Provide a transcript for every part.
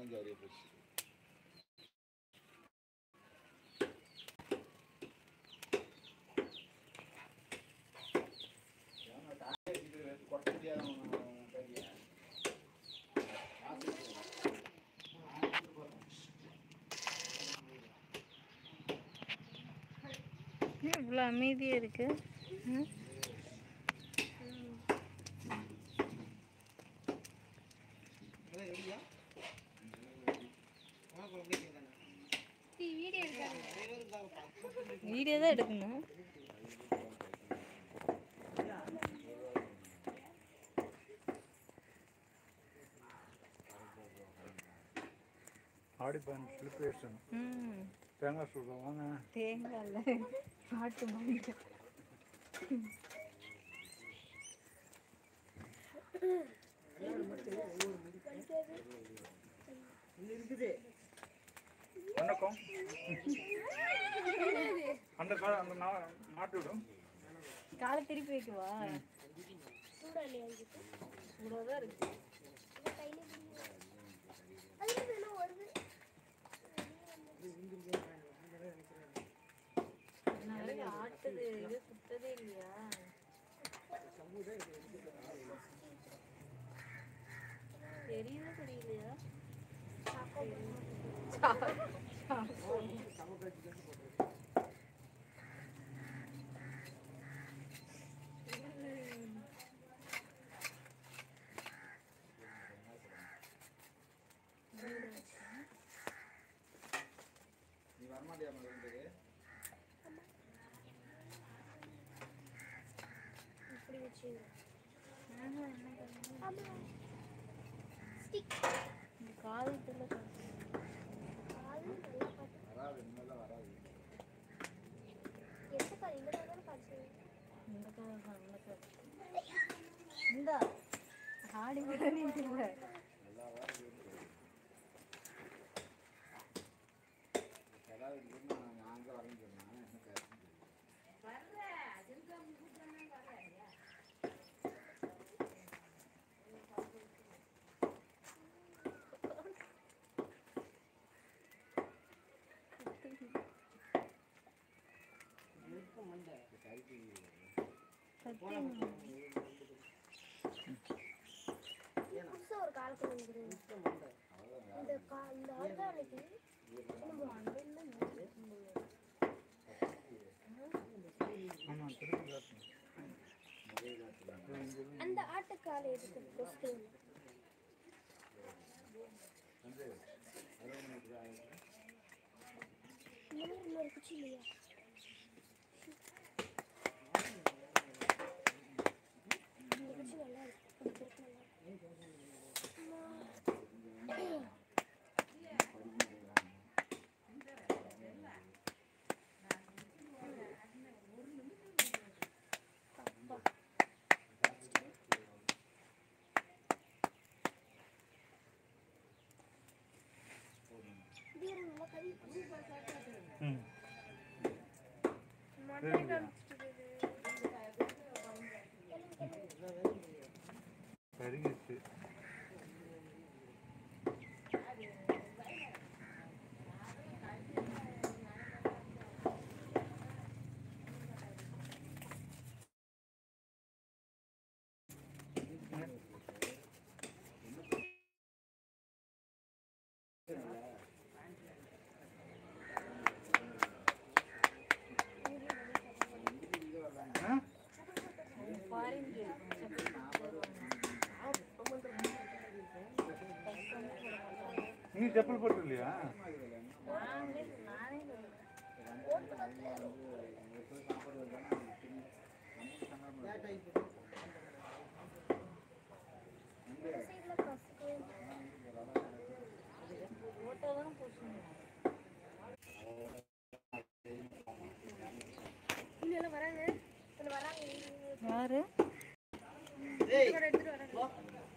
கொஞ்சம் அறிய போச்சு கொட்ட முடியாத கையை இவ்வளோ அமைதியாக இருக்கு ம் வீடியோ தான் எடுக்கணும் ஆடிப்பான் செலிப்ரேஷன் ம் தேங்காய் சொல்கிறோம் வாங்க தேங்காயில் பாட்டு மாதிரி வணக்கம் அந்த கா அந்த நா- மாட்டு விடும் காலை திருப்பி வைக்கவா சூடாக இருக்கு நான் வரைக்கும் ஆட்டுது இது சுத்ததே இல்லையா தெரியுதா தெரியலையா நீ வரமாட்டியா மறுபடியும் இந்த காலத்துல வராது இனிமேல் வராது இந்த காலம் இந்த காலம் இந்த ஆடி விடாதீங்க ஏதாவது இருந்தா நான் நான் அங்கே வரேன்னு சொன்னேன் என்ன பேச ஒரு காலத்துல இருக்குது இந்த கா- இந்த ஆர்கானிக்கு நம்ம அண்ணன் ஆமாம் திருப்பி காட்டணும் அந்த ஆட்டுக்காலை இருக்கு ஃபஸ்ட்டு இன்னொரு இன்னொரு குச்சி இல்லையா இந்த குச்சி நல்லா இருக்கு இந்த குச்சி நல்லா இருக்கு. இது ஒரு நல்லா கறி ம் மண்ணை காமிச்சிட்டு கருகிச்சு ஆ ஃபாரின் நீ செப்பல் போட்டு இல்லையா நானே நானே சைடுல கசுக்கு ஃபோட்டோ தானே போட்டுருந்தேன் இன்னும் வராங்க இன்னும் வராங்க யாரு இதோட எடுத்துட்டு வராங்க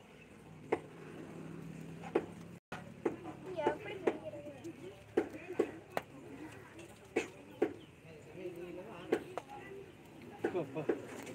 நீ எப்படி பிடிக்கிறது போ, போ.